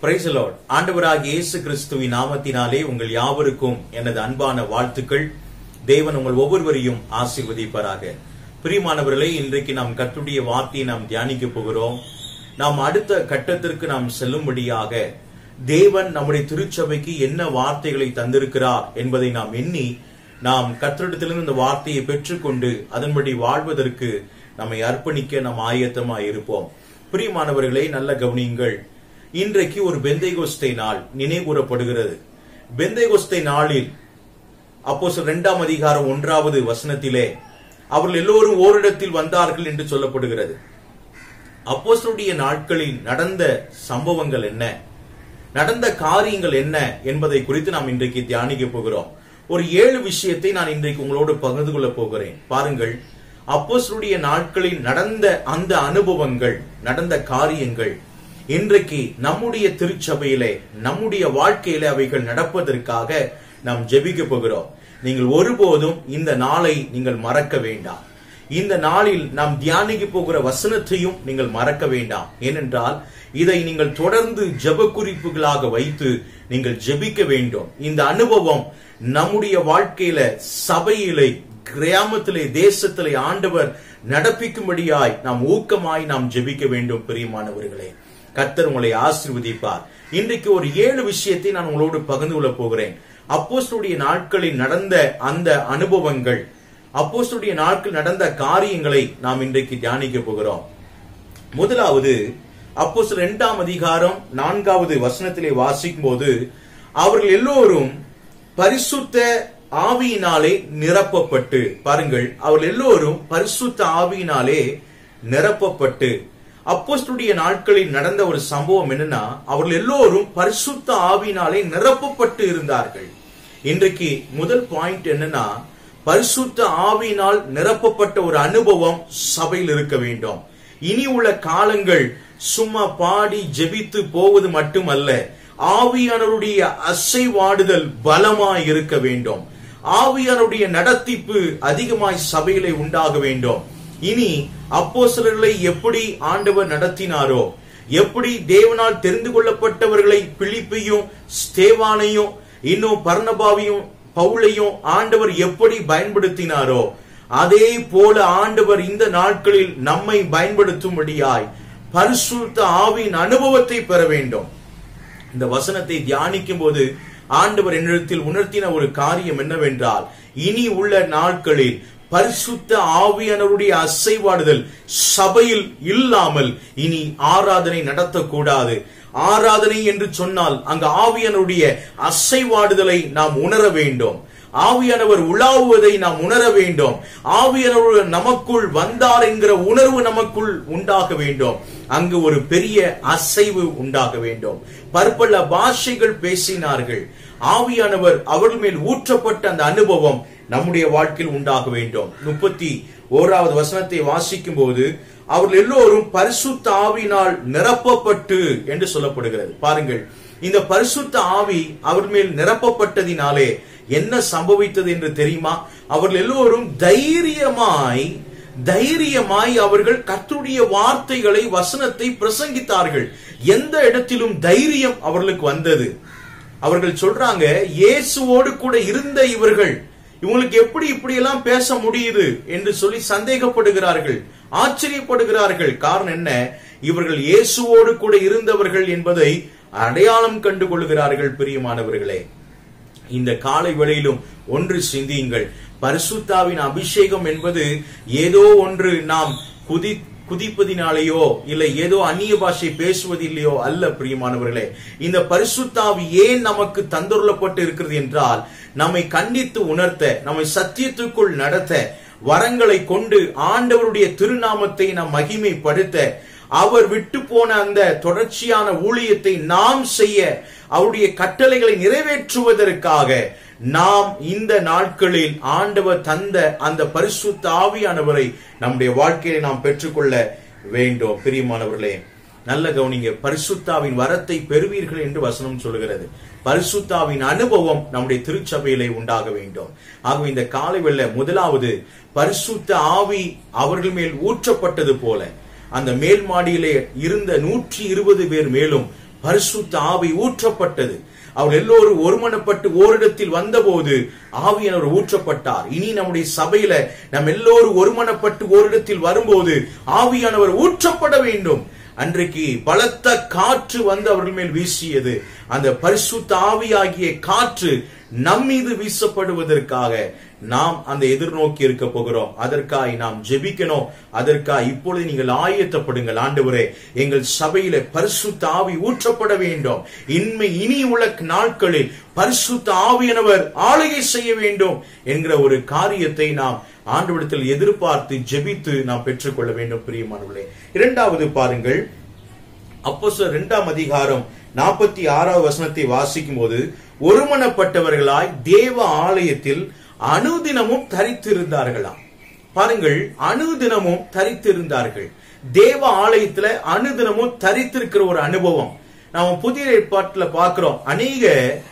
price Lord ஆண்டவராகிய இயேசு கிறிஸ்துவின் நாமத்தினாலே உங்கள் யாவருக்கும் எனது அன்பான வாழ்த்துக்கள் தேவன் உங்கள் ஒவ்வொருவரையும் ஆசீர்வதிப்பாராக பிரியமானவர்களே இன்றைக்கு நாம் கர்த்தருடைய வார்த்தையை நாம் தியானிக்க போகிறோம் நாம் அடுத்த கட்டத்திற்கு நாம் செல்லும்படியாக தேவன் நம்முடைய திருச்சபைக்கு என்ன வார்த்தைகளை தந்திருக்கிறார் என்பதை நாம் எண்ணி நாம் கர்த்தரிடத்திலிருந்து இந்த வார்த்தையை பெற்றுக்கொண்டு அதன்படி வாழ்வதற்கு நம்மை அர்ப்பணிக்க நாம் ஆயத்தமாய் இருப்போம் பிரியமானவர்களே நல்ல கவனியுங்கள் இன்றைக்கு ஒரு பெந்தைகோஸ்தை நாள் நினைவுகூரப்படுகிறது பெந்தைகோஸ்தை நாளில் அப்போ இரண்டாம் அதிகாரம் ஒன்றாவது வசனத்திலே அவர்கள் எல்லோரும் ஓரிடத்தில் வந்தார்கள் என்று சொல்லப்படுகிறது அப்போஸ்தலருடைய நாட்களில் நடந்த சம்பவங்கள் என்ன நடந்த காரியங்கள் என்ன என்பதை குறித்து நாம் இன்றைக்கு தியானிக்க போகிறோம் ஒரு ஏழு விஷயத்தை நான் இன்றைக்கு உங்களோடு பகிர்ந்து கொள்ள போகிறேன் பாருங்கள் அப்போஸ்தலருடைய நாட்களில் நடந்த அந்த அனுபவங்கள் நடந்த காரியங்கள் இன்றைக்கு நம்முடைய திருச்சபையிலே நம்முடைய வாழ்க்கையில அவைகள் நடப்பதற்காக நாம் ஜெபிக்க போகிறோம் நீங்கள் ஒருபோதும் இந்த நாளை நீங்கள் மறக்க வேண்டாம் இந்த நாளில் நாம் தியானிக்க போகிற வசனத்தையும் நீங்கள் மறக்க வேண்டாம் ஏனென்றால் இதை நீங்கள் தொடர்ந்து ஜெப குறிப்புகளாக வைத்து நீங்கள் ஜெபிக்க வேண்டும் இந்த அனுபவம் நம்முடைய வாழ்க்கையில சபையிலே கிராமத்திலே தேசத்திலே ஆண்டவர் நடப்பிக்கும்படியாய் நாம் ஊக்கமாய் நாம் ஜெபிக்க வேண்டும் பிரியமானவர்களே கர்த்தர் உங்களை ஆசீர்வதிப்பார் இன்றைக்கு ஒரு ஏழு விஷயத்தை நான் உங்களோடு பகிர்ந்து கொள்ள போகிறேன் அப்போஸ்தலருடைய நாட்களில் நடந்த அந்த அனுபவங்கள் அப்போஸ்தலருடைய நாட்கள் நடந்த காரியங்களை நாம் இன்றைக்கு தியானிக்க போகிறோம் முதலாவது அப்போஸ் இரண்டாம் அதிகாரம் நான்காவது வசனத்திலே வாசிக்கும் போது அவர்கள் எல்லோரும் பரிசுத்த ஆவியினாலே நிரப்பப்பட்டு பாருங்கள் அவர்கள் எல்லோரும் பரிசுத்த ஆவியினாலே நிரப்பப்பட்டு அப்போஸ்துடைய நாட்களில் நடந்த ஒரு சம்பவம் என்னன்னா அவர்கள் எல்லோரும் பரிசுத்த ஆவியினாலே நிரப்பப்பட்டு இருந்தார்கள் இன்றைக்கு முதல் பாயிண்ட் என்னன்னா பரிசுத்த ஆவியினால் நிரப்பப்பட்ட ஒரு அனுபவம் சபையில் இருக்க வேண்டும் இனி உள்ள காலங்கள் சும்மா பாடி ஜெபித்து போவது மட்டுமல்ல ஆவியானவருடைய அசைவாடுதல் பலமாய் இருக்க வேண்டும் ஆவியானவருடைய நடத்திப்பு அதிகமாய் சபையிலே உண்டாக வேண்டும் இனி அப்போ சிலர்களை எப்படி ஆண்டவர் நடத்தினாரோ எப்படி தேவனால் தெரிந்து கொள்ளப்பட்டவர்களை பிலிப்பையும் ஸ்தேவானையும் இன்னும் பர்ணபாவையும் பவுளையும் ஆண்டவர் எப்படி பயன்படுத்தினாரோ அதே போல ஆண்டவர் இந்த நாட்களில் நம்மை பயன்படுத்தும்படியாய் பரிசுத்த ஆவியின் அனுபவத்தை பெற வேண்டும் இந்த வசனத்தை தியானிக்கும் போது ஆண்டவர் என்னிடத்தில் உணர்த்தின ஒரு காரியம் என்னவென்றால் இனி உள்ள நாட்களில் பரிசுத்த ஆவியானவருடைய அசைவாடுதல் சபையில் இல்லாமல் இனி ஆராதனை நடத்தக்கூடாது ஆராதனை என்று சொன்னால் அங்கு ஆவியானவருடைய அசைவாடுதலை நாம் உணர வேண்டும் ஆவியானவர் உலாவுவதை நாம் உணர வேண்டும் ஆவியானவர் நமக்குள் வந்தார் என்கிற உணர்வு நமக்குள் உண்டாக வேண்டும் அங்கு ஒரு பெரிய அசைவு உண்டாக வேண்டும் பற்பல பாஷைகள் பேசினார்கள் ஆவியானவர் அவர்கள் மேல் ஊற்றப்பட்ட அந்த அனுபவம் நம்முடைய வாழ்க்கையில் உண்டாக வேண்டும் முப்பத்தி ஓராவது வசனத்தை வாசிக்கும் போது அவர்கள் எல்லோரும் பரிசுத்த ஆவியினால் நிரப்பப்பட்டு என்று சொல்லப்படுகிறது பாருங்கள் இந்த பரிசுத்த ஆவி அவர் மேல் நிரப்பப்பட்டதினாலே என்ன சம்பவித்தது என்று தெரியுமா அவர்கள் எல்லோரும் தைரியமாய் தைரியமாய் அவர்கள் கத்துடைய வார்த்தைகளை வசனத்தை பிரசங்கித்தார்கள் எந்த இடத்திலும் தைரியம் அவர்களுக்கு வந்தது அவர்கள் சொல்றாங்க இயேசுவோடு கூட இருந்த இவர்கள் இவங்களுக்கு எப்படி இப்படி எல்லாம் பேச முடியுது என்று சொல்லி சந்தேகப்படுகிறார்கள் ஆச்சரியப்படுகிறார்கள் காரணம் என்ன இவர்கள் இயேசுவோடு கூட இருந்தவர்கள் என்பதை அடையாளம் கண்டு கொள்கிறார்கள் பிரியமானவர்களே இந்த காலை வேளையிலும் ஒன்று சிந்தியுங்கள் பரிசுத்தாவின் அபிஷேகம் என்பது ஏதோ ஒன்று நாம் குதி குதிப்பதினாலேயோ இல்லை ஏதோ அந்நிய பாஷை பேசுவதில்லையோ அல்ல பிரியமானவர்களே இந்த பரிசுத்தாவி ஏன் நமக்கு தந்துள்ளப்பட்டு இருக்கிறது என்றால் நம்மை கண்டித்து உணர்த்த நம்மை சத்தியத்துக்குள் நடத்த வரங்களை கொண்டு ஆண்டவருடைய திருநாமத்தை நாம் மகிமைப்படுத்த அவர் விட்டு போன அந்த தொடர்ச்சியான ஊழியத்தை நாம் செய்ய அவருடைய கட்டளைகளை நிறைவேற்றுவதற்காக நாம் இந்த நாட்களில் ஆண்டவர் தந்த அந்த பரிசுத்த ஆவியானவரை நம்முடைய வாழ்க்கையை நாம் பெற்றுக்கொள்ள வேண்டும் பிரியமானவர்களே நல்ல கவனிங்க பரிசுத்தாவின் வரத்தை பெறுவீர்கள் என்று வசனம் சொல்கிறது பரிசுத்தாவின் அனுபவம் நம்முடைய திருச்சபையிலே உண்டாக வேண்டும் ஆகவே இந்த காலை வெள்ள முதலாவது பரிசுத்த ஆவி அவர்கள் மேல் ஊற்றப்பட்டது போல அந்த மேல் மாடியிலே இருந்த நூற்றி இருபது பேர் மேலும் பரிசுத்த ஆவி ஊற்றப்பட்டது அவர் எல்லோரும் ஒருமனப்பட்டு ஓரிடத்தில் வந்தபோது ஆவியானவர் ஊற்றப்பட்டார் இனி நம்முடைய சபையில நம் எல்லோரும் ஒருமனப்பட்டு ஓரிடத்தில் வரும்போது ஆவியானவர் ஊற்றப்பட வேண்டும் அன்றைக்கு பலத்த காற்று வந்து அவர்கள் மேல் வீசியது அந்த பரிசுத்த ஆவியாகிய காற்று நம் மீது வீசப்படுவதற்காக நாம் அந்த எதிர்நோக்கி இருக்க போகிறோம் அதற்காய் நாம் ஜெபிக்கணும் அதற்காய் இப்பொழுது நீங்கள் ஆயத்தப்படுங்கள் ஆண்டவரே எங்கள் சபையில பரிசுத்த ஆவி ஊற்றப்பட வேண்டும் இன்மை இனி உள்ள நாட்களில் பரிசுத்த ஆவியானவர் ஆளுகை செய்ய வேண்டும் என்கிற ஒரு காரியத்தை நாம் ஆண்டவிடத்தில் எதிர்பார்த்து ஜெபித்து நாம் பெற்றுக்கொள்ள வேண்டும் பிரியமானவர்களே இரண்டாவது பாருங்கள் அப்போ இரண்டாம் அதிகாரம் நாற்பத்தி ஆறாவது வசனத்தை வாசிக்கும் போது ஒருமனப்பட்டவர்களாய் தேவ ஆலயத்தில் அனுதினமும் தரித்திருந்தார்களாம் பாருங்கள் அனுதினமும் தரித்திருந்தார்கள் தேவ ஆலயத்துல அனுதினமும் தரித்திருக்கிற ஒரு அனுபவம் நாம புதிய ஏற்பாட்டுல பார்க்கிறோம் அநேக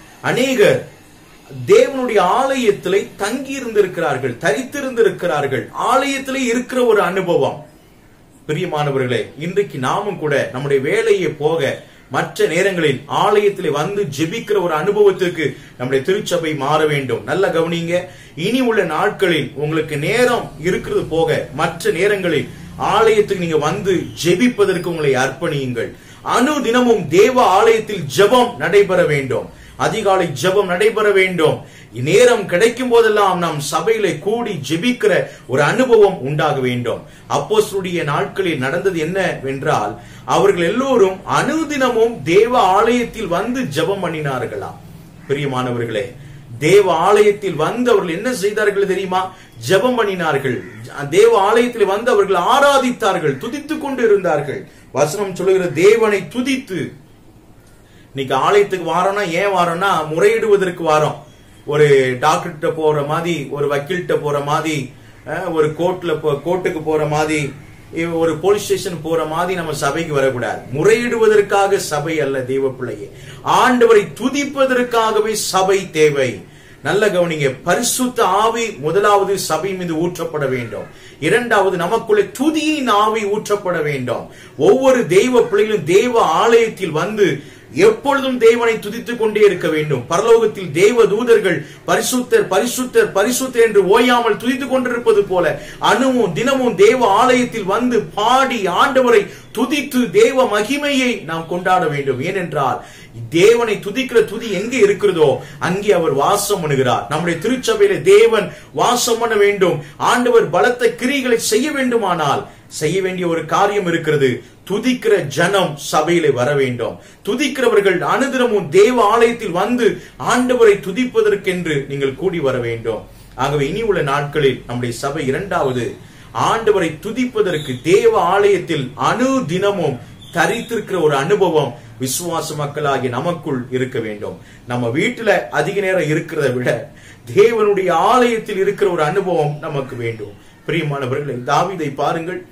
அநேகர் தேவனுடைய ஆலயத்திலே தங்கி இருந்திருக்கிறார்கள் தரித்திருந்திருக்கிறார்கள் ஆலயத்திலே இருக்கிற ஒரு அனுபவம் பிரியமானவர்களே இன்றைக்கு நாமும் கூட நம்முடைய வேலையை போக மற்ற நேரங்களில் ஆலயத்திலே வந்து ஜெபிக்கிற ஒரு அனுபவத்திற்கு நம்முடைய திருச்சபை மாற வேண்டும் நல்ல கவனிங்க இனி உள்ள நாட்களில் உங்களுக்கு நேரம் இருக்கிறது போக மற்ற நேரங்களில் ஆலயத்துக்கு நீங்க வந்து ஜெபிப்பதற்கு உங்களை அர்ப்பணியுங்கள் அணு தினமும் தேவ ஆலயத்தில் ஜெபம் நடைபெற வேண்டும் அதிகாலை ஜெபம் நடைபெற வேண்டும் நேரம் கிடைக்கும் போதெல்லாம் நாம் சபையில கூடி ஜெபிக்கிற ஒரு அனுபவம் உண்டாக வேண்டும் அப்போஸ்தலருடைய நாட்களில் நடந்தது என்னவென்றால் அவர்கள் எல்லோரும் அனுதினமும் தேவ ஆலயத்தில் வந்து ஜெபம் பண்ணினார்களாம் பிரியமானவர்களே தேவ ஆலயத்தில் வந்து அவர்கள் என்ன செய்தார்கள் தெரியுமா ஜெபம் பண்ணினார்கள் தேவ ஆலயத்தில் வந்து அவர்கள் ஆராதித்தார்கள் துதித்துக் கொண்டு இருந்தார்கள் வசனம் சொல்லுகிற தேவனை துதித்து இன்னைக்கு ஆலயத்துக்கு வாரோம்னா ஏன் வாரோம்னா முறையிடுவதற்கு வாரோம் ஒரு டாக்டர்கிட்ட போற மாதிரி ஒரு வக்கீல்கிட்ட போற மாதிரி அஹ், ஒரு கோர்ட்ல போ- கோர்ட்டுக்கு போற மாதிரி இ- ஒரு போலீஸ் ஸ்டேஷன் போற மாதிரி நம்ம சபைக்கு வரக்கூடாது முறையிடுவதற்காக சபை அல்ல தெய்வ பிள்ளையே ஆண்டவரை துதிப்பதற்காகவே சபை தேவை நல்ல கவனிங்க பரிசுத்த ஆவி முதலாவது சபை மீது ஊற்றப்பட வேண்டும் இரண்டாவது நமக்குள்ளே துதியின் ஆவி ஊற்றப்பட வேண்டும் ஒவ்வொரு தெய்வ பிள்ளைகளும் தெய்வ ஆலயத்தில் வந்து எப்பொழுதும் தேவனை துதித்துக் கொண்டே இருக்க வேண்டும் பரலோகத்தில் தேவ தூதர்கள் பரிசுத்தர் பரிசுத்தர் பரிசுத்தர் என்று ஓயாமல் துதித்துக் கொண்டிருப்பது போல அணுவும் தினமும் தேவ ஆலயத்தில் வந்து பாடி ஆண்டவரை துதித்து தேவ மகிமையை நாம் கொண்டாட வேண்டும் ஏனென்றால் தேவனை துதிக்கிற துதி எங்கே இருக்கிறதோ அங்கே அவர் வாசம் பண்ணுகிறார் நம்முடைய திருச்சபையில தேவன் வாசம் பண்ண வேண்டும் ஆண்டவர் பலத்த கிரிகளை செய்ய வேண்டுமானால் செய்ய வேண்டிய ஒரு காரியம் இருக்கிறது துதிக்கிற ஜனம் சபையிலே வர வேண்டும் துதிக்கிறவர்கள் அனுதினமும் தேவ ஆலயத்தில் வந்து ஆண்டவரை துதிப்பதற்கென்று நீங்கள் கூடி வர வேண்டும் ஆகவே இனி உள்ள நாட்களில் நம்முடைய சபை இரண்டாவது ஆண்டவரை துதிப்பதற்கு தேவ ஆலயத்தில் அணு தினமும் தரித்திருக்கிற ஒரு அனுபவம் விசுவாச மக்களாகிய நமக்குள் இருக்க வேண்டும் நம்ம வீட்டுல அதிக நேரம் இருக்கிறத விட தேவனுடைய ஆலயத்தில் இருக்கிற ஒரு அனுபவம் நமக்கு வேண்டும் பிரியமானவர்களை தாவீதை பாருங்கள்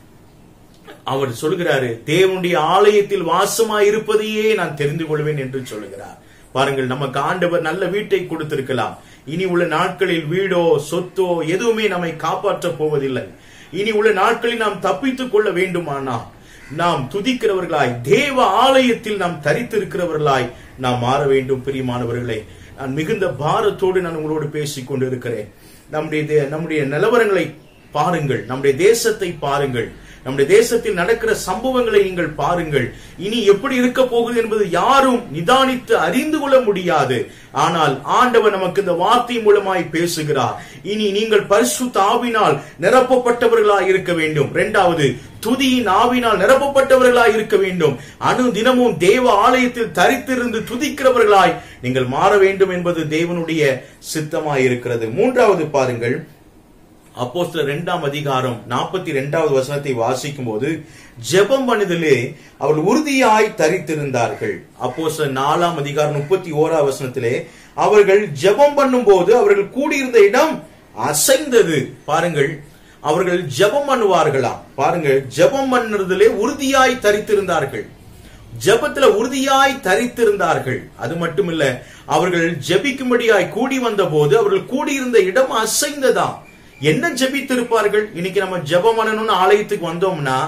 அவர் சொல்கிறாரு தேவனுடைய ஆலயத்தில் வாசமாய் இருப்பதையே நான் தெரிந்து கொள்வேன் என்று சொல்லுகிறார் பாருங்கள் நமக்கு ஆண்டவர் நல்ல வீட்டை கொடுத்திருக்கலாம் இனி உள்ள நாட்களில் வீடோ சொத்தோ எதுவுமே நம்மை காப்பாற்றப் போவதில்லை இனி உள்ள நாட்களில் நாம் தப்பித்துக் கொள்ள வேண்டுமானால் நாம் துதிக்கிறவர்களாய் தேவ ஆலயத்தில் நாம் தரித்திருக்கிறவர்களாய் நாம் மாற வேண்டும் பிரியமானவர்களே நான் மிகுந்த பாரத்தோடு நான் உங்களோடு பேசிக் கொண்டிருக்கிறேன் நம்முடைய தே- நம்முடைய நிலவரங்களை பாருங்கள் நம்முடைய தேசத்தை பாருங்கள் நம்முடைய தேசத்தில் நடக்கிற சம்பவங்களை நீங்கள் பாருங்கள் இனி எப்படி இருக்க போகுது என்பது யாரும் நிதானித்து அறிந்து கொள்ள முடியாது ஆனால் ஆண்டவர் நமக்கு இந்த வார்த்தை மூலமாய் பேசுகிறார் இனி நீங்கள் பரிசுத்த ஆவினால் நிரப்பப்பட்டவர்களாய் இருக்க வேண்டும் இரண்டாவது துதியின் ஆவினால் நிரப்பப்பட்டவர்களாய் இருக்க வேண்டும் அணு தினமும் தேவ ஆலயத்தில் தரித்திருந்து துதிக்கிறவர்களாய் நீங்கள் மாற வேண்டும் என்பது தேவனுடைய சித்தமாய் இருக்கிறது மூன்றாவது பாருங்கள் அப்போஸ்தலர் இரண்டாம் அதிகாரம் நாற்பத்தி இரண்டாவது வசனத்தை வாசிக்கும் போது ஜெபம் பண்ணுதலே அவர்கள் உறுதியாய் தரித்திருந்தார்கள் அப்போஸ்தலர் நாலாம் அதிகாரம் முப்பத்தி ஓராவது வசனத்திலே அவர்கள் ஜெபம் பண்ணும்போது அவர்கள் கூடியிருந்த இடம் அசைந்தது பாருங்கள் அவர்கள் ஜெபம் பண்ணுவார்களாம் பாருங்கள் ஜெபம் பண்ணுறதிலே உறுதியாய் தரித்திருந்தார்கள் ஜெபத்துல உறுதியாய் தரித்திருந்தார்கள் அது மட்டுமில்ல அவர்கள் ஜெபிக்கும்படியாய் கூடி வந்த போது அவர்கள் கூடியிருந்த இடம் அசைந்ததாம் என்ன ஜெபித்திருப்பார்கள் இன்னைக்கு நம்ம ஜெபம் பண்ணணும்னு ஆலயத்துக்கு வந்தோம்னா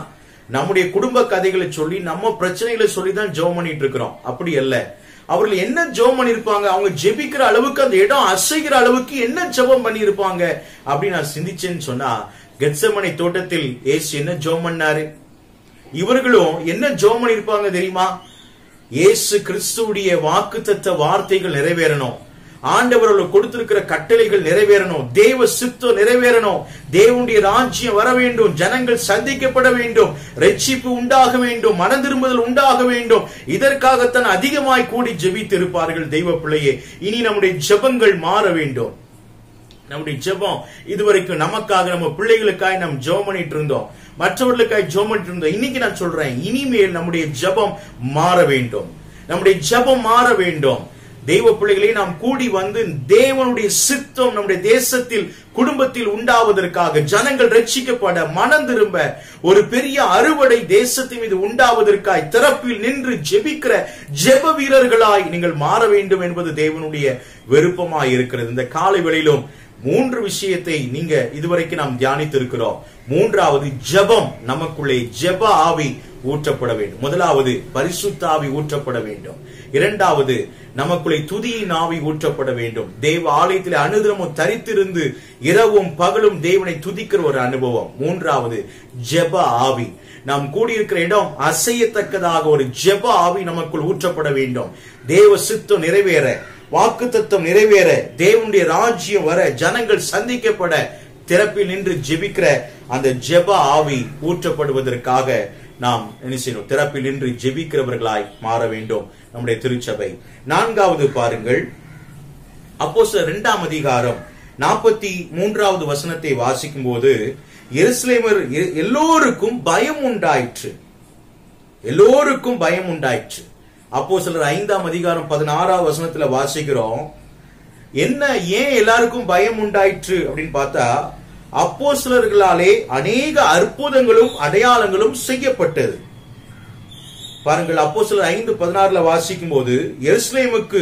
நம்முடைய குடும்ப கதைகளை சொல்லி நம்ம பிரச்சனைகளை சொல்லி தான் ஜெபம் பண்ணிட்டு இருக்கிறோம் அப்படி அல்ல அவர்கள் என்ன ஜெபம் பண்ணிருப்பாங்க அவங்க ஜெபிக்கிற அளவுக்கு அந்த இடம் அசைகிற அளவுக்கு என்ன ஜெபம் பண்ணியிருப்பாங்க அப்படின்னு நான் சிந்திச்சேன்னு சொன்னா கெட்சமனை தோட்டத்தில் ஏசு என்ன ஜெபம் பண்ணாரு இவர்களும் என்ன ஜெபம் பண்ணிருப்பாங்க தெரியுமா இயேசு கிறிஸ்துவுடைய வாக்குத்தத்த வார்த்தைகள் நிறைவேறணும் ஆண்டவர் அவர்களுக்கு கொடுத்திருக்கிற கட்டளைகள் நிறைவேறணும் தேவ சித்தம் நிறைவேறணும் தேவனுடைய ராஜ்யம் வர வேண்டும் ஜனங்கள் சந்திக்கப்பட வேண்டும் ரட்சிப்பு உண்டாக வேண்டும் மன திரும்புதல் உண்டாக வேண்டும் இதற்காகத்தான் அதிகமாய் கூடி ஜெபித்து இருப்பார்கள் தெய்வ பிள்ளையே இனி நம்முடைய ஜெபங்கள் மாற வேண்டும் நம்முடைய ஜெபம் இதுவரைக்கும் நமக்காக நம்ம பிள்ளைகளுக்காக நாம் ஜெபம் பண்ணிட்டு இருந்தோம் மற்றவர்களுக்காக ஜெபம் பண்ணிட்டு இருந்தோம் இன்னைக்கு நான் சொல்றேன் இனிமேல் நம்முடைய ஜெபம் மாற வேண்டும் நம்முடைய ஜெபம் மாற வேண்டும் தெய்வ பிள்ளைகளை நாம் கூடி வந்து தேவனுடைய சித்தம் நம்முடைய தேசத்தில் குடும்பத்தில் உண்டாவதற்காக ஜனங்கள் ரட்சிக்கப்பட மனம் திரும்ப ஒரு பெரிய அறுவடை தேசத்தின் மீது உண்டாவதற்காய் திறப்பில் நின்று ஜெபிக்கிற ஜெப வீரர்களாய் நீங்கள் மாற வேண்டும் என்பது தேவனுடைய விருப்பமாய் இருக்கிறது இந்த காலை வேளையிலும் மூன்று விஷயத்தை நீங்க இதுவரைக்கும் நாம் தியானித்து இருக்கிறோம் மூன்றாவது ஜெபம் நமக்குள்ளே ஜெப ஆவி ஊற்றப்பட வேண்டும் முதலாவது பரிசுத்த ஆவி ஊற்றப்பட வேண்டும் இரண்டாவது நமக்குள்ளே துதியின் ஆவி ஊற்றப்பட வேண்டும் தேவ ஆலயத்தில் அனுதினமும் தரித்திருந்து இரவும் பகலும் தேவனை துதிக்கிற ஒரு அனுபவம் மூன்றாவது ஜெப ஆவி நாம் கூடியிருக்கிற இடம் அசையத்தக்கதாக ஒரு ஜெப ஆவி நமக்குள் ஊற்றப்பட வேண்டும் தேவ சித்தம் நிறைவேற வாக்கு தத்துவம் நிறைவேற தேவனுடைய ராஜ்யம் வர ஜனங்கள் சந்திக்கப்பட திறப்பில் நின்று ஜெபிக்கிற அந்த ஜெப ஆவி ஊற்றப்படுவதற்காக நாம் என்ன செய்யணும் திறப்பில் நின்று ஜெபிக்கிறவர்களாய் மாற வேண்டும் நம்முடைய திருச்சபை நான்காவது பாருங்கள் அப்போ இரண்டாம் அதிகாரம் நாற்பத்தி மூன்றாவது வசனத்தை வாசிக்கும் போது எருசலேமர் எ- எல்லோருக்கும் பயம் உண்டாயிற்று எல்லோருக்கும் பயம் உண்டாயிற்று அப்போ சிலர் ஐந்தாம் அதிகாரம் பதினாறாவது வசனத்துல வாசிக்கிறோம் என்ன ஏன் எல்லாருக்கும் பயம் உண்டாயிற்று அப்படின்னு பார்த்தா அப்போ சிலர்களாலே அநேக அற்புதங்களும் அடையாளங்களும் செய்யப்பட்டது பாருங்கள் அப்போ சிலர் ஐந்து பதினாறுல வாசிக்கும் போது எருசலேமுக்கு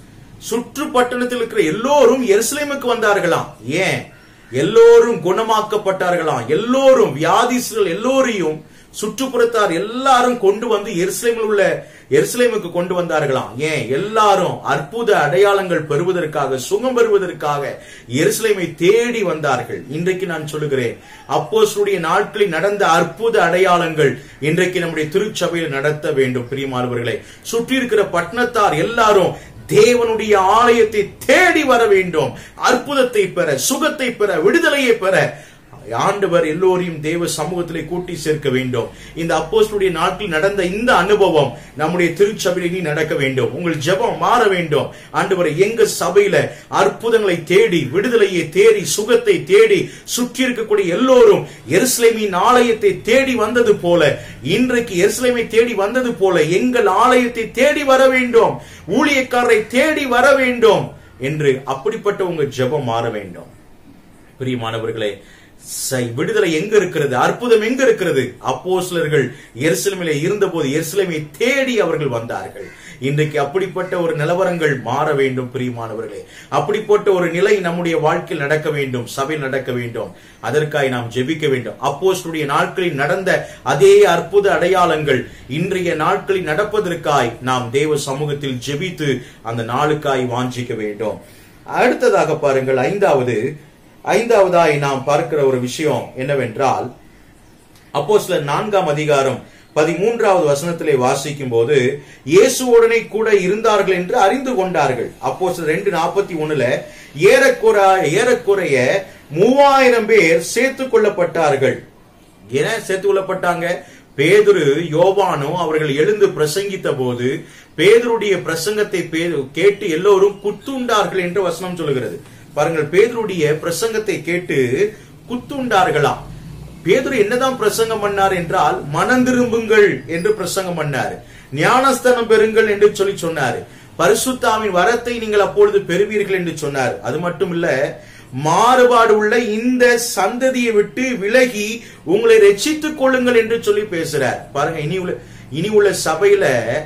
சுற்று பட்டணத்தில் இருக்கிற எல்லோரும் எருசலேமுக்கு வந்தார்களாம் ஏன் எல்லோரும் குணமாக்கப்பட்டார்களாம் எல்லோரும் வியாதிஸ்கள் எல்லோரையும் சுற்றுப்புறத்தார் எல்லாரும் கொண்டு வந்து எருசலேமில் உள்ள எருசலேமுக்கு கொண்டு வந்தார்களாம் ஏன் எல்லாரும் அற்புத அடையாளங்கள் பெறுவதற்காக சுகம் பெறுவதற்காக எருசலேமை தேடி வந்தார்கள் இன்றைக்கு நான் சொல்லுகிறேன் அப்போஸ்தலருடைய நாட்களில் நடந்த அற்புத அடையாளங்கள் இன்றைக்கு நம்முடைய திருச்சபையில் நடத்த வேண்டும் பிரியமானவர்களே சுற்றி இருக்கிற பட்டணத்தார் எல்லாரும் தேவனுடைய ஆலயத்தை தேடி வர வேண்டும் அற்புதத்தை பெற சுகத்தை பெற விடுதலையை பெற ஆண்டவர் எல்லோரையும் தேவ சமூகத்திலே கூட்டி சேர்க்க வேண்டும் இந்த அப்போஸ்தலருடைய நாட்டில் நடந்த இந்த அனுபவம் நம்முடைய திருச்சபையில் இனி நடக்க வேண்டும் உங்கள் ஜெபம் மாற வேண்டும் ஆண்டவரை எங்க சபையில அற்புதங்களை தேடி விடுதலையை தேடி சுகத்தை தேடி சுற்றி இருக்கக்கூடிய எல்லோரும் எருசலேமின் ஆலயத்தை தேடி வந்தது போல இன்றைக்கு எருசலேமை தேடி வந்தது போல எங்கள் ஆலயத்தை தேடி வர வேண்டும் ஊழியக்காரரை தேடி வர வேண்டும் என்று அப்படிப்பட்ட உங்க ஜெபம் மாற வேண்டும் பிரியமானவர்களே சை- விடுதலை எங்க இருக்கிறது அற்புதம் எங்க இருக்கிறது அப்போஸ்தலர்கள் எருசலேமிலே இருந்தபோது எருசலேமை தேடி அவர்கள் வந்தார்கள் இன்றைக்கு அப்படிப்பட்ட ஒரு நிலவரங்கள் மாற வேண்டும் பிரியமானவர்களே அப்படிப்பட்ட ஒரு நிலை நம்முடைய வாழ்க்கையில் நடக்க வேண்டும் சபையில் நடக்க வேண்டும் அதற்காய் நாம் ஜெபிக்க வேண்டும் அப்போஸ்தலருடைய நாட்களில் நடந்த அதே அற்புத அடையாளங்கள் இன்றைய நாட்களில் நடப்பதற்காய் நாம் தேவ சமூகத்தில் ஜெபித்து அந்த நாளுக்காய் வாஞ்சிக்க வேண்டும் அடுத்ததாக பாருங்கள் ஐந்தாவது ஐந்தாவதாய் நாம் பார்க்கிற ஒரு விஷயம் என்னவென்றால் அப்போ சில நான்காம் அதிகாரம் பதிமூன்றாவது வசனத்திலே வாசிக்கும் போது இயேசுவுடனே கூட இருந்தார்கள் என்று அறிந்து கொண்டார்கள் அப்போ சில ரெண்டு நாற்பத்தி ஒண்ணுல ஏறக்குற ஏறக்குறைய மூவாயிரம் பேர் சேர்த்துக் கொள்ளப்பட்டார்கள் ஏன் சேர்த்துக் கொள்ளப்பட்டாங்க பேதுரு யோவானும் அவர்கள் எழுந்து பிரசங்கித்த போது பேதுருடைய பிரசங்கத்தை பே- கேட்டு எல்லோரும் குத்துண்டார்கள் என்று வசனம் சொல்லுகிறது பாருங்கள் பேதுருடைய பிரசங்கத்தை கேட்டு குத்துண்டார்களாம் பேதுரு என்னதான் பிரசங்கம் பண்ணார் என்றால் மனம் திரும்புங்கள் என்று பிரசங்கம் பண்ணார் ஞானஸ்தானம் பெறுங்கள் என்று சொல்லி சொன்னார் பரிசுத்தாவின் வரத்தை நீங்கள் அப்பொழுது பெறுவீர்கள் என்று சொன்னார் அது மட்டும் இல்ல மாறுபாடு உள்ள இந்த சந்ததியை விட்டு விலகி உங்களை ரட்சித்துக் கொள்ளுங்கள் என்று சொல்லி பேசுறார் பாருங்க இனி உள்ள இனி உள்ள சபையில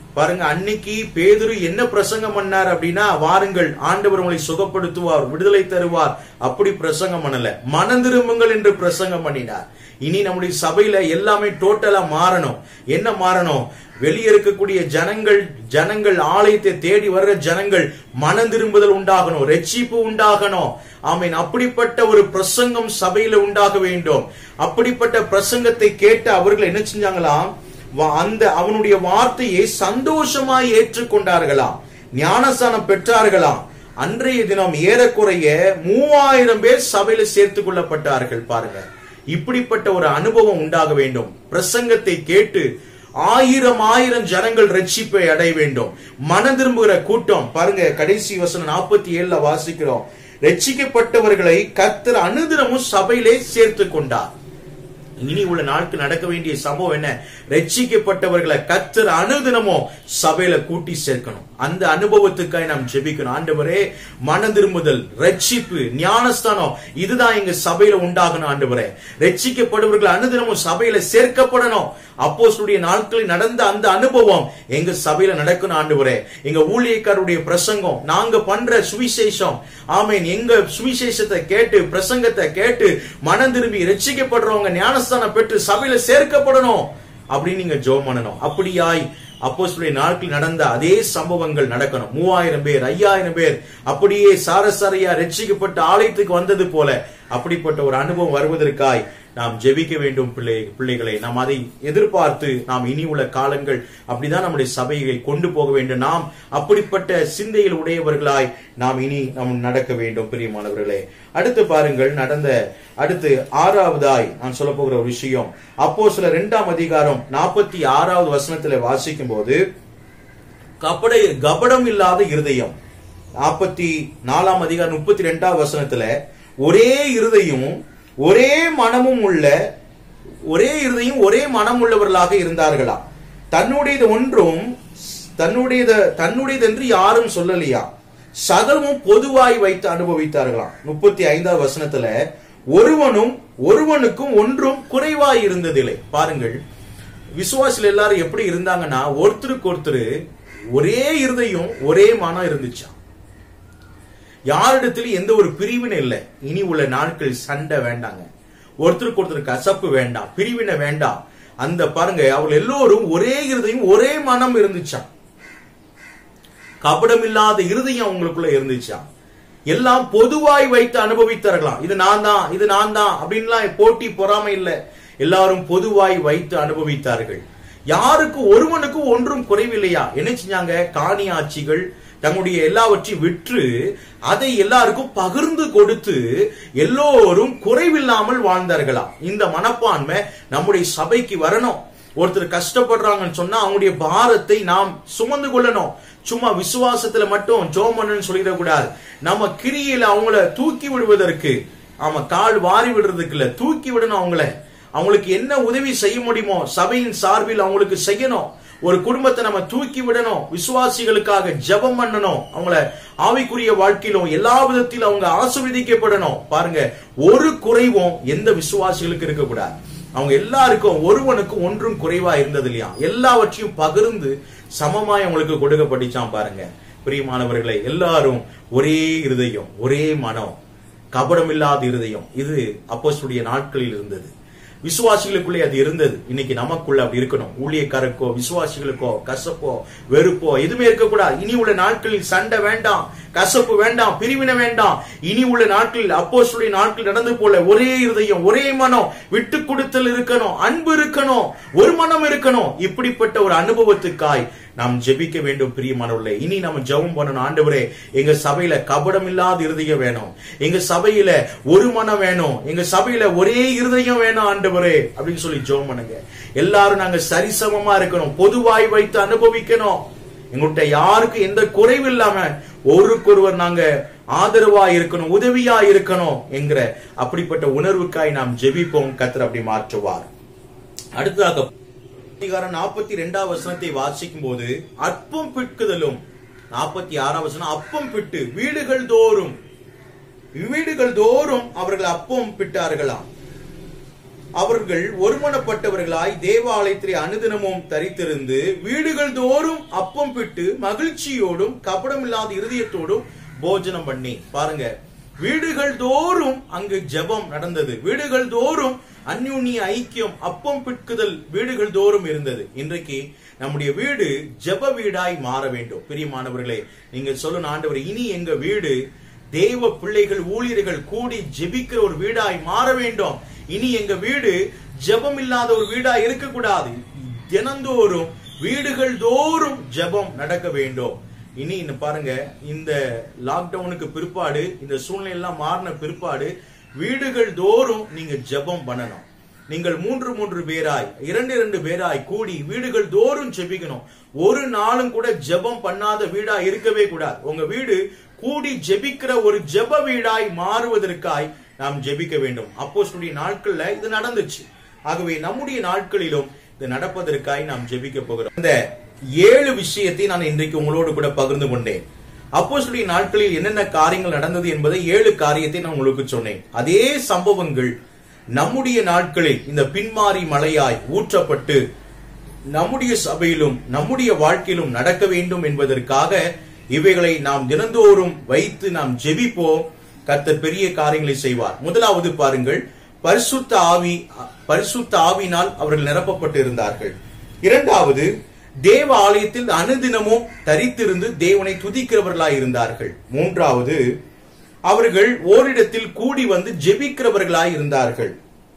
பாருங்க அன்னைக்கு பேதுரு என்ன பிரசங்கம் பண்ணார் அப்படின்னா வாருங்கள் ஆண்டவர் உங்களை சுகப்படுத்துவார் விடுதலை தருவார் அப்படி பிரசங்கம் பண்ணல மனம் திரும்புங்கள் என்று பிரசங்கம் பண்ணினார் இனி நம்முடைய சபையில எல்லாமே டோட்டலா மாறணும் என்ன மாறணும் வெளியே இருக்கக்கூடிய ஜனங்கள் ஜனங்கள் ஆலயத்தை தேடி வர்ற ஜனங்கள் மனம் திரும்புதல் உண்டாகணும் ரெச்சிப்பு உண்டாகணும் ஆமீன் அப்படிப்பட்ட ஒரு பிரசங்கம் சபையில உண்டாக வேண்டும் அப்படிப்பட்ட பிரசங்கத்தை கேட்டு அவர்கள் என்ன செஞ்சாங்களாம் வா- அந்த அவனுடைய வார்த்தையை சந்தோஷமாய் ஏற்றுக்கொண்டார்களாம் ஞானஸ்தானம் பெற்றார்களாம் அன்றைய தினம் ஏறக்குறைய மூவாயிரம் பேர் சபையில சேர்த்துக் கொள்ளப்பட்டார்கள் பாருங்க இப்படிப்பட்ட ஒரு அனுபவம் உண்டாக வேண்டும் பிரசங்கத்தை கேட்டு ஆயிரம் ஆயிரம் ஜனங்கள் ரட்சிப்பை அடைய வேண்டும் மனம் திரும்புகிற கூட்டம் பாருங்க கடைசி வசனம் நாற்பத்தி ஏழுல வாசிக்கிறோம் ரட்சிக்கப்பட்டவர்களை கர்த்தர் அனுதினமும் சபையிலே சேர்த்து கொண்டார் இனி உள்ள நாட்கள் நடக்க வேண்டிய சம்பவம் என்ன ரட்சிக்கப்பட்டவர்களை கத்தர் அனுதினமும் சபையில கூட்டி சேர்க்கணும் அந்த அனுபவத்துக்காய் நாம் ஜெபிக்கணும் ஆண்டவரே மன திரும்புதல் ரட்சிப்பு ஞானஸ்தானம் இதுதான் எங்க சபையில உண்டாகணும் ஆண்டவரே ரட்சிக்கப்படுவர்கள் அனுதினமும் சபையில சேர்க்கப்படணும் அப்போஸ்தலருடைய நாட்களில் நடந்த அந்த அனுபவம் எங்க சபையில நடக்கணும் ஆண்டவரே எங்க ஊழியக்காரருடைய பிரசங்கம் நாங்க பண்ற சுவிசேஷம் ஆமேன் எங்க சுவிசேஷத்தை கேட்டு பிரசங்கத்தை கேட்டு மனம் திரும்பி ரட்சிக்கப்படுறவங்க ஞானஸ்தானம் பெற்று சபையில சேர்க்கப்படணும் அப்படின்னு நீங்க ஜெபம் பண்ணணும் அப்படியாய் அப்போஸ்தலருடைய நாட்களில் நடந்த அதே சம்பவங்கள் நடக்கணும் மூவாயிரம் பேர் ஐயாயிரம் பேர் அப்படியே சாரசாரியா ரட்சிக்கப்பட்ட ஆலயத்துக்கு வந்தது போல அப்படிப்பட்ட ஒரு அனுபவம் வருவதற்காய் நாம் ஜெபிக்க வேண்டும் பிள்ளை பிள்ளைகளை நாம் அதை எதிர்பார்த்து நாம் இனி உள்ள காலங்கள் அப்படிதான் நம்முடைய சபையை கொண்டு போக வேண்டும் நாம் அப்படிப்பட்ட சிந்தையில் உடையவர்களாய் நாம் இனி நாம் நடக்க வேண்டும் பிரியமானவர்களே அடுத்து பாருங்கள் நடந்த அடுத்து ஆறாவதாய் நான் சொல்ல போகிற ஒரு விஷயம் அப்போ சில இரண்டாம் அதிகாரம் நாற்பத்தி ஆறாவது வசனத்துல வாசிக்கும் போது கபட கபடம் இல்லாத இருதயம் நாற்பத்தி நாலாம் அதிகாரம் முப்பத்தி ரெண்டாம் வசனத்துல ஒரே இருதயம் ஒரே மனமும் உள்ள ஒரே இருதயம் ஒரே மனம் உள்ளவர்களாக இருந்தார்களா தன்னுடையது ஒன்றும் தன்னுடையது தன்னுடையது என்று யாரும் சொல்லலையா சகலமும் பொதுவாய் வைத்து அனுபவித்தார்களாம் முப்பத்தி ஐந்தாவது வசனத்துல ஒருவனும் ஒருவனுக்கும் ஒன்றும் குறைவாய் இருந்ததில்லை பாருங்கள் விசுவாசிகள் எல்லாரும் எப்படி இருந்தாங்கன்னா ஒருத்தருக்கு ஒருத்தர் ஒரே இருதையும் ஒரே மனம் இருந்துச்சாம் யாரிடத்திலும் எந்த ஒரு பிரிவினை இல்லை இனி உள்ள நாட்கள் சண்டை வேண்டாங்க ஒருத்தருக்கு ஒருத்தர் கசப்பு வேண்டாம் பிரிவினை வேண்டாம் அந்த பாருங்க அவர்கள் எல்லோரும் ஒரே இருதையும் ஒரே மனம் இருந்துச்சாம் கபடம் இல்லாத இருதயம் அவங்களுக்குள்ள இருந்துச்சாம் எல்லாம் பொதுவாய் வைத்து அனுபவித்தார்களாம் இது நான் தான் இது நான் தான் அப்படின்லாம் போட்டி பொறாமை இல்ல எல்லாரும் பொதுவாய் வைத்து அனுபவித்தார்கள் யாருக்கு ஒருவனுக்கு ஒன்றும் குறைவில்லையா என்ன செஞ்சாங்க காணி ஆட்சிகள் தங்களுடைய எல்லாவற்றையும் விற்று அதை எல்லாருக்கும் பகிர்ந்து கொடுத்து எல்லோரும் குறைவில்லாமல் வாழ்ந்தார்களாம் இந்த மனப்பான்மை நம்முடைய சபைக்கு வரணும் ஒருத்தர் கஷ்டப்படுறாங்கன்னு சொன்னா அவங்களுடைய பாரத்தை நாம் சுமந்து கொள்ளணும் சும்மா விசுவாசத்துல மட்டும் ஜோமன்னு சொல்லிடக்கூடாது நம்ம கிரியில அவங்கள தூக்கி விடுவதற்கு ஆமா கால் வாரி விடுறதுக்கு இல்ல தூக்கி விடணும் அவங்கள அவங்களுக்கு என்ன உதவி செய்ய முடியுமோ சபையின் சார்பில் அவங்களுக்கு செய்யணும் ஒரு குடும்பத்தை நம்ம தூக்கி விடணும் விசுவாசிகளுக்காக ஜெபம் பண்ணணும் அவங்கள ஆவிக்குரிய வாழ்க்கையிலும் எல்லா விதத்திலும் அவங்க ஆசிர்வதிக்கப்படணும் பாருங்க ஒரு குறைவும் எந்த விசுவாசிகளுக்கு இருக்கக்கூடாது அவங்க எல்லாருக்கும் ஒருவனுக்கும் ஒன்றும் குறைவா இருந்தது இல்லையா எல்லாவற்றையும் பகிர்ந்து சமமாய் அவங்களுக்கு கொடுக்கப்பட்டுச்சான் பாருங்க பிரியமானவர்களை எல்லாரும் ஒரே இருதயம் ஒரே மனம் கபடம் இல்லாத இருதயம் இது அப்போஸ்தலருடைய நாட்களில் இருந்தது விசுவாசிகளுக்குள்ளே அது இருந்தது இன்னைக்கு நமக்குள்ள அப்படி இருக்கணும் ஊழியக்காரருக்கோ விசுவாசிகளுக்கோ கசப்போ வெறுப்போ எதுவுமே இருக்கக்கூடாது இனி உள்ள நாட்களில் சண்டை வேண்டாம் கசப்பு வேண்டாம் பிரிவினை வேண்டாம் இனி உள்ள நாட்களில் அப்போஸ்தலருடைய நாட்கள் நடந்து போல ஒரே இருதயம் ஒரே மனம் விட்டு கொடுத்தல் இருக்கணும் அன்பு இருக்கணும் ஒரு மனம் இருக்கணும் இப்படிப்பட்ட ஒரு அனுபவத்துக்காய் நாம் ஜெபிக்க வேண்டும் பிரியமானவர்களே இனி நம்ம ஜெபம் பண்ணணும் ஆண்டவரே எங்க சபையில கபடம் இல்லாத இருதயம் வேணும் எங்க சபையில ஒரு மனம் வேணும் எங்க சபையில ஒரே இருதயம் வேணும் ஆண்டவரே அப்படின்னு சொல்லி ஜெபம் பண்ணுங்க எல்லாரும் நாங்க சரிசமமா இருக்கணும் பொதுவாய் வைத்து அனுபவிக்கணும் எங்கள்கிட்ட யாருக்கும் எந்த குறைவு இல்லாம ஒருவருக்கொருவர் நாங்க ஆதரவா இருக்கணும் உதவியா இருக்கணும் என்கிற அப்படிப்பட்ட உணர்வுக்காய் நாம் ஜெபிப்போம் கத்தர் அப்படி மாற்றுவார் அடுத்ததாக அதிகாரம் நாற்பத்தி ரெண்டாம் வசனத்தை வாசிக்கும் போது அற்பம் பிட்குதலும் நாற்பத்தி ஆறாம் வசனம் அப்பம் பிட்டு வீடுகள் தோறும் வீடுகள் தோறும் அவர்கள் அப்பம் பிட்டார்களாம் அவர்கள் ஒருமனப்பட்டவர்களாய் தேவாலயத்திலே அனுதினமும் தரித்திருந்து வீடுகள் தோறும் அப்பம் பிட்டு மகிழ்ச்சியோடும் கபடமில்லாத இருதயத்தோடும் போஜனம் பண்ணி பாருங்க வீடுகள் தோறும் அங்கு ஜெபம் நடந்தது வீடுகள் தோறும் அந்யுன்ய ஐக்கியம் அப்பம் பிட்குதல் வீடுகள் தோறும் இருந்தது இன்றைக்கு நம்முடைய வீடு ஜெப வீடாய் மாற வேண்டும் பிரியமானவர்களே நீங்க சொல்லணும் ஆண்டவர் இனி எங்க வீடு தேவ பிள்ளைகள் ஊழியர்கள் கூடி ஜெபிக்கிற ஒரு வீடாய் மாற வேண்டும் இனி எங்க வீடு ஜெபம் இல்லாத ஒரு வீடாய் இருக்கக்கூடாது தினந்தோறும் வீடுகள் தோறும் ஜெபம் நடக்க வேண்டும் இனி இந்த பாருங்க இந்த லாக்டவுனுக்கு பிற்பாடு இந்த சூழ்நிலை எல்லாம் மாறின பிற்பாடு வீடுகள் தோறும் நீங்க ஜெபம் பண்ணணும் நீங்கள் மூன்று மூன்று பேராய் இரண்டு இரண்டு பேராய் கூடி வீடுகள் தோறும் ஜெபிக்கணும் ஒரு நாளும் கூட ஜெபம் பண்ணாத வீடா இருக்கவே கூடாது உங்க வீடு கூடி ஜெபிக்கிற ஒரு ஜெப வீடாய் மாறுவதற்காய் நாம் ஜெபிக்க வேண்டும் அப்போஸ்தலருடைய நாட்கள்ல இது நடந்துச்சு ஆகவே நம்முடைய நாட்களிலும் இது நடப்பதற்காய் நாம் ஜெபிக்க போகிறோம் இந்த ஏழு விஷயத்தை நான் இன்றைக்கு உங்களோடு கூட பகிர்ந்து கொண்டேன் அப்போஸ்தலருடைய நாட்களில் என்னென்ன காரியங்கள் நடந்தது என்பதை ஏழு காரியத்தை நான் உங்களுக்கு சொன்னேன் அதே சம்பவங்கள் நம்முடைய நாட்களில் இந்த பின்மாறி மலையாய் ஊற்றப்பட்டு நம்முடைய சபையிலும் நம்முடைய வாழ்க்கையிலும் நடக்க வேண்டும் என்பதற்காக இவைகளை நாம் தினந்தோறும் வைத்து நாம் ஜெபிப்போம் கர்த்தர் பெரிய காரியங்களை செய்வார் முதலாவது பாருங்கள் பரிசுத்த ஆவி பரிசுத்த ஆவினால் அவர்கள் நிரப்பப்பட்டு இருந்தார்கள் இரண்டாவது தேவ ஆலயத்தில் அனுதினமும் தரித்திருந்து தேவனை துதிக்கிறவர்களாய் இருந்தார்கள் மூன்றாவது அவர்கள் ஓரிடத்தில் கூடி வந்து ஜெபிக்கிறவர்களாய் இருந்தார்கள்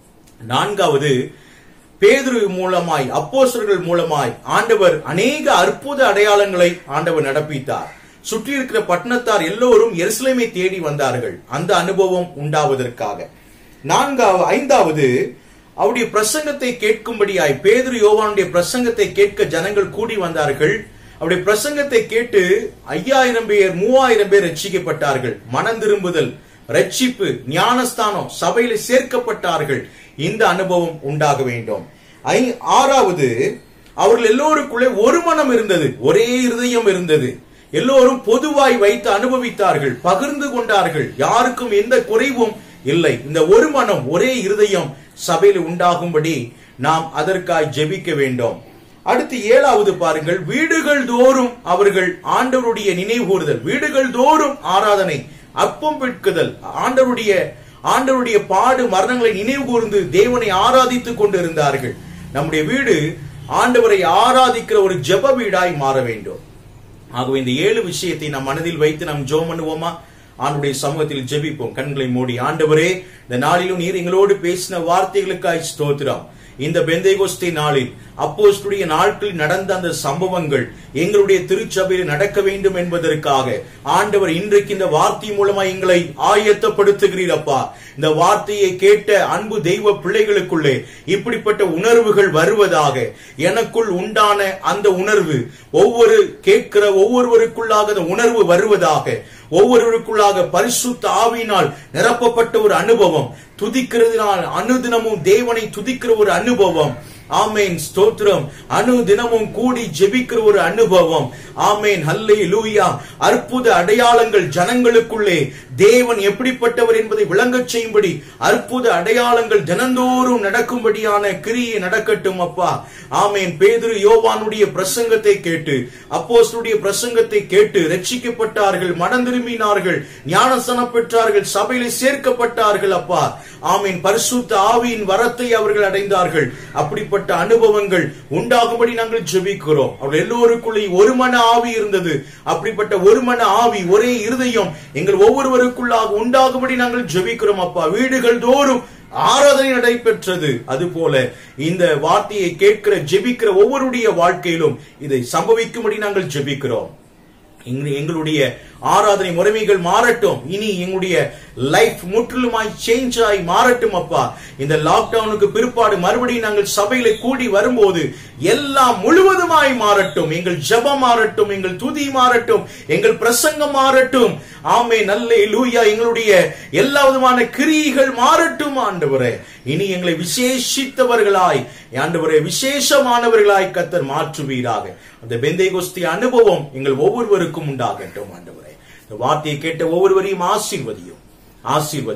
நான்காவது பேதுரு மூலமாய் அப்போஸ்தலர்கள் மூலமாய் ஆண்டவர் அநேக அற்புத அடையாளங்களை ஆண்டவர் நடப்பித்தார் சுற்றி இருக்கிற பட்டணத்தார் எல்லோரும் எருசலேமை தேடி வந்தார்கள் அந்த அனுபவம் உண்டாவதற்காக நான்காவது ஐந்தாவது அவருடைய பிரசங்கத்தை கேட்கும்படியாய் பேதுரு யோவானுடைய பிரசங்கத்தை கேட்க ஜனங்கள் கூடி வந்தார்கள் அவருடைய பிரசங்கத்தை கேட்டு ஐயாயிரம் பேர் மூவாயிரம் பேர் ரட்சிக்கப்பட்டார்கள் மனம் திரும்புதல் ரட்சிப்பு ஞானஸ்தானம் சபையில சேர்க்கப்பட்டார்கள் இந்த அனுபவம் உண்டாக வேண்டும் ஐ- ஆறாவது அவர்கள் எல்லோருக்குள்ளே ஒரு மனம் இருந்தது ஒரே இருதயம் இருந்தது எல்லோரும் பொதுவாய் வைத்து அனுபவித்தார்கள் பகிர்ந்து கொண்டார்கள் யாருக்கும் எந்த குறைவும் இல்லை இந்த ஒரு மனம் ஒரே இருதயம் சபையில் உண்டாகும்படி நாம் அதற்காய் ஜெபிக்க வேண்டும் அடுத்து ஏழாவது பாருங்கள் வீடுகள் தோறும் அவர்கள் ஆண்டவருடைய நினைவுகூறுதல் வீடுகள் தோறும் ஆராதனை அப்பம் பிட்குதல் ஆண்டவருடைய ஆண்டவருடைய பாடு மரணங்களை நினைவு கூர்ந்து தேவனை ஆராதித்துக் கொண்டிருந்தார்கள் நம்முடைய வீடு ஆண்டவரை ஆராதிக்கிற ஒரு ஜெப வீடாய் மாற வேண்டும் ஆகவே இந்த ஏழு விஷயத்தை நம் மனதில் வைத்து நாம் ஜெபம் பண்ணுவோமா ஆண்டுடைய சமூகத்தில் ஜெபிப்போம் கண்களை மூடி ஆண்டவரே இந்த நாளிலும் நீர் எங்களோடு பேசின வார்த்தைகளுக்காய் ஸ்தோத்திரம் இந்த பெந்தைகோஸ்தே நாளில் அப்போஸ்துடைய நாட்களில் நடந்த அந்த சம்பவங்கள் எங்களுடைய திருச்சபையில் நடக்க வேண்டும் என்பதற்காக ஆண்டவர் இன்றைக்கு இந்த வார்த்தை மூலமா எங்களை ஆயத்தப்படுத்துகிறீர் அப்பா இந்த வார்த்தையை கேட்ட அன்பு தெய்வ பிள்ளைகளுக்குள்ளே இப்படிப்பட்ட உணர்வுகள் வருவதாக எனக்குள் உண்டான அந்த உணர்வு ஒவ்வொரு கேட்கிற ஒவ்வொருவருக்குள்ளாக அந்த உணர்வு வருவதாக ஒவ்வொருவருக்குள்ளாக பரிசுத்த ஆவியினால் நிரப்பப்பட்ட ஒரு அனுபவம் துதிக்கிறதுனால் அனுதினமும் தேவனை துதிக்கிற ஒரு அனுபவம் ஆமேன் ஸ்தோத்திரம் அனு தினமும் கூடி ஜெபிக்கிற ஒரு அனுபவம் ஆமேன் ஹல்லே லூயா அற்புத அடையாளங்கள் ஜனங்களுக்குள்ளே தேவன் எப்படிப்பட்டவர் என்பதை விளங்கச் செய்யும்படி அற்புத அடையாளங்கள் தினந்தோறும் நடக்கும்படியான கிரியை நடக்கட்டும் அப்பா ஆமேன் பேதுரு யோவானுடைய பிரசங்கத்தை கேட்டு அப்போஸ்தலருடைய பிரசங்கத்தை கேட்டு ரட்சிக்கப்பட்டார்கள் மனம் திரும்பினார்கள் ஞானசனம் பெற்றார்கள் சபையிலே சேர்க்கப்பட்டார்கள் அப்பா ஆமீன் பரிசுத்த ஆவியின் வரத்தை அவர்கள் அடைந்தார்கள் அப்படிப்பட்ட அனுபவங்கள் உண்டாகும்படி நாங்கள் ஜெபிக்கிறோம் அவர்கள் எல்லோருக்குள்ளே ஒரு மன ஆவி இருந்தது அப்படிப்பட்ட ஒரு மன ஆவி ஒரே இருதயம் எங்கள் ஒவ்வொருவருக்குள்ளாக உண்டாகும்படி நாங்கள் ஜெபிக்கிறோம் அப்பா வீடுகள் தோறும் ஆராதனை நடைபெற்றது அதுபோல இந்த வார்த்தையை கேட்கிற ஜெபிக்கிற ஒவ்வொருடைய வாழ்க்கையிலும் இதை சம்பவிக்கும்படி நாங்கள் ஜெபிக்கிறோம் எங்க- எங்களுடைய ஆராதனை முறைமைகள் மாறட்டும் இனி எங்களுடைய லைஃப் முற்றிலுமாய் சேஞ்ச் ஆகி மாறட்டும் அப்பா இந்த லாக்டவுனுக்கு பிற்பாடு மறுபடியும் நாங்கள் சபையில கூடி வரும்போது எல்லாம் முழுவதுமாய் மாறட்டும் எங்கள் ஜெபம் மாறட்டும் எங்கள் துதி மாறட்டும் எங்கள் பிரசங்கம் மாறட்டும் ஆமே நல்ல லூயா எங்களுடைய எல்லா விதமான கிரியைகள் மாறட்டும் ஆண்டவரே இனி எங்களை விசேஷித்தவர்களாய் ஆண்டவரே விசேஷமானவர்களாய் கத்தர் மாற்றுவீராக அந்த பெந்தைகோஸ்தி அனுபவம் எங்கள் ஒவ்வொருவருக்கும் உண்டாகட்டும் ஆண்டவரே இந்த வார்த்தையை கேட்ட ஒவ்வொருவரையும் ஆசீர்வதியும் ஆசீர்வதியும்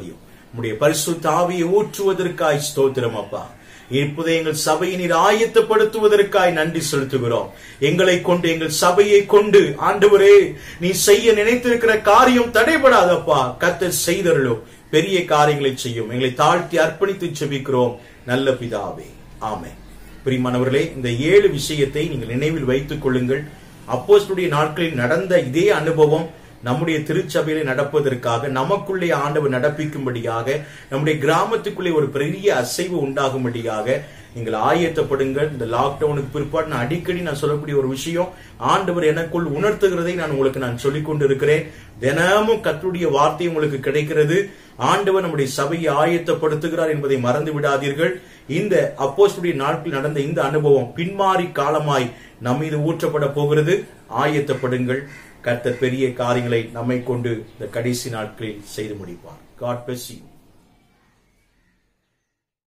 உம்முடைய பரிசுத்த ஆவியை ஊற்றுவதற்காய் ஸ்தோத்திரம் அப்பா இப்போது எங்கள் சபையை நீர் ஆயத்தப்படுத்துவதற்காய் நன்றி செலுத்துகிறோம் எங்களை கொண்டு எங்கள் சபையை கொண்டு ஆண்டவரே நீ செய்ய நினைத்திருக்கிற காரியம் தடைபடாதப்பா கத்தர் செய்தருளும் பெரிய காரியங்களை செய்யும் எங்களை தாழ்த்தி அர்ப்பணித்து செபிக்கிறோம் நல்ல பிதாவே ஆமே பிரிமானவர்களே இந்த ஏழு விஷயத்தை நீங்கள் நினைவில் வைத்துக் கொள்ளுங்கள் அப்போஸ்தலருடைய நாட்களில் நடந்த இதே அனுபவம் நம்முடைய திருச்சபையில நடப்பதற்காக நமக்குள்ளே ஆண்டவர் நடப்பிக்கும்படியாக நம்முடைய கிராமத்துக்குள்ளே ஒரு பெரிய அசைவு உண்டாகும்படியாக நீங்கள் ஆயத்தப்படுங்கள் இந்த லாக்டவுனுக்கு பிற்பாடு நான் அடிக்கடி நான் சொல்லக்கூடிய ஒரு விஷயம் ஆண்டவர் எனக்குள் உணர்த்துகிறதை நான் உங்களுக்கு நான் சொல்லிக் கொண்டிருக்கிறேன் தினமும் கத்துடைய வார்த்தை உங்களுக்கு கிடைக்கிறது ஆண்டவர் நம்முடைய சபையை ஆயத்தப்படுத்துகிறார் என்பதை மறந்து விடாதீர்கள் இந்த அப்போஸ்தலருடைய நாட்களில் நடந்த இந்த அனுபவம் பின்மாறி காலமாய் நம் மீது ஊற்றப்பட போகிறது ஆயத்தப்படுங்கள் கர்த்தர் பெரிய காரியங்களை நம்மை கொண்டு இந்த கடைசி நாட்களில் செய்து முடிப்பார் காட் bless you